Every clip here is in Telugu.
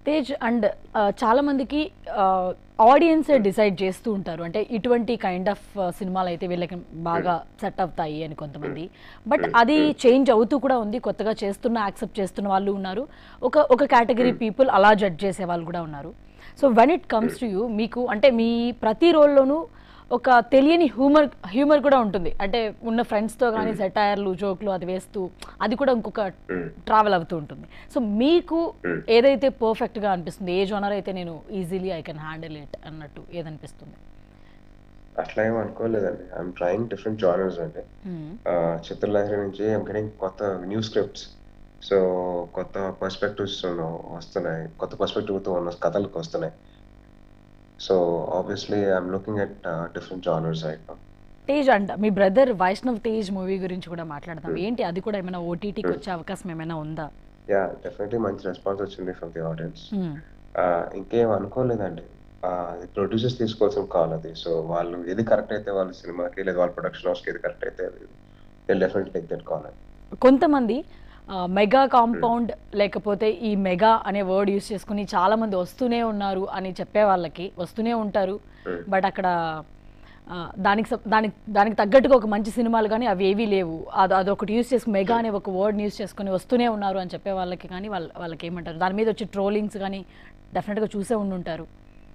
తేజ్ అండ్ చాలా మందికి ఆడియన్స్ డిసైడ్ చేస్తూ ఉంటారు అంటే ఇటువంటి కైండ్ ఆఫ్ సినిమాలు అయితే వీళ్ళకి బాగా సెట్ అవుతాయి అని కొంతమంది బట్ అది చేంజ్ అవుతూ కూడా ఉంది కొత్తగా చేస్తున్న యాక్సెప్ట్ చేస్తున్న వాళ్ళు ఉన్నారు ఒక ఒక కేటగిరీ పీపుల్ అలా జడ్జ్ చేసే వాళ్ళు కూడా ఉన్నారు so when it comes to you మీకు అంటే మీ ప్రతి రోల్లోనూ ఒక తెలియని హ్యూమర్ హ్యూమర్ కూడా ఉంటుంది అంటే ఉన్న ఫ్రెండ్స్తో కానీ సెటైర్లు జోక్లు అది వేస్తూ అది కూడా ఇంకొక ట్రావెల్ అవుతూ ఉంటుంది సో మీకు ఏదైతే పర్ఫెక్ట్గా అనిపిస్తుంది ఏ జోనర్ అయితే నేను easily I can handle it అన్నట్టు ఏదనిపిస్తుంది అట్లా ఏం అనుకోలేదండి ఐఎమ్ ట్రయింగ్ డిఫరెంట్ జానర్స్ అండి ఆ, చిత్రలహరి నుంచి ఐఎమ్ గెటింగ్ కొత్త న్యూ స్క్రిప్ట్స్ సో కొత్త పర్స్పెక్టివ్స్ వస్తున్నాయి కొత్త పర్స్పెక్టివ్తో ఉన్న కథలకు వస్తున్నాయి so obviously I'm looking at different genres right Tej and మీ బ్రదర్ వైష్ణవ్ తేజ్ మూవీ గురించి కూడా మాట్లాడదాం ఏంటి అది కూడా ఏమైనా ఓటీటీకి వచ్చే అవకాశం ఏమైనా ఉందా యా డెఫినెట్లీ మంచి రెస్పాన్స్ వచ్చింది ఫ్రమ్ ది ఆడియన్స్ Hmm. ఇంకేం అనుకోలేదండి ప్రొడ్యూసర్స్ తీసుకోవాల్సిన కాల్ అది సో వాళ్ళు ఏది కరెక్ట్ అయితే వాళ్ళ సినిమాకి లేదా వాళ్ళ ప్రొడక్షన్ హౌస్కి ఏది కరెక్ట్ అయితే అది డెఫినెట్లీ టేక్ దట్ కాల్ అండి కొంతమంది మెగా కాంపౌండ్ లేకపోతే ఈ మెగా అనే వర్డ్ యూస్ చేసుకుని చాలా మంది వస్తూనే ఉన్నారు అని చెప్పే వాళ్ళకి వస్తూనే ఉంటారు Hmm. బట్ అక్కడ ఆ, దానికి స- దానికి దానికి తగ్గట్టుగా ఒక మంచి సినిమాలు కానీ అవి ఏవీ లేవు అది అదొకటి యూస్ చేసుకుని మెగా అనే ఒక వర్డ్ యూస్ చేసుకుని వస్తూనే ఉన్నారు అని చెప్పే వాళ్ళకి కానీ వాళ్ళ వాళ్ళకి ఏమంటారు దాని మీద వచ్చే ట్రోలింగ్స్ కానీ డెఫినెట్గా చూసే ఉండుంటారు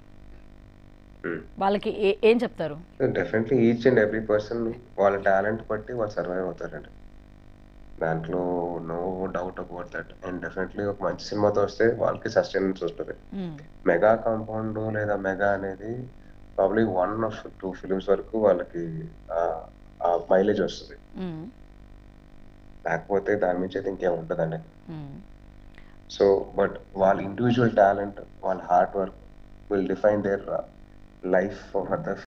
వాళ్ళకి ఏ ఏం చెప్తారు definitely each and every person వాళ్ళ టాలెంట్ బట్టి వాళ్ళు సర్వైవ్ అవుతారండి దాంట్లో no doubt about that and definitely ఒక మంచి సినిమాతో వస్తే వాళ్ళకి సస్టైనెన్స్ వస్తుంది మ్మ్. మెగా కాంపౌండ్ లేదా మెగా అనేది probably one of two films వరకు వాళ్ళకి ఆ- ఆ మైలేజ్ వస్తుంది మ్మ్. లేకపోతే దాని నుంచి అయితే ఇంకేం ఉంటుందండి మ్మ్. సో బట్ వాళ్ళ ఇండివిజువల్ టాలెంట్ వాళ్ళ hard work will define their life for the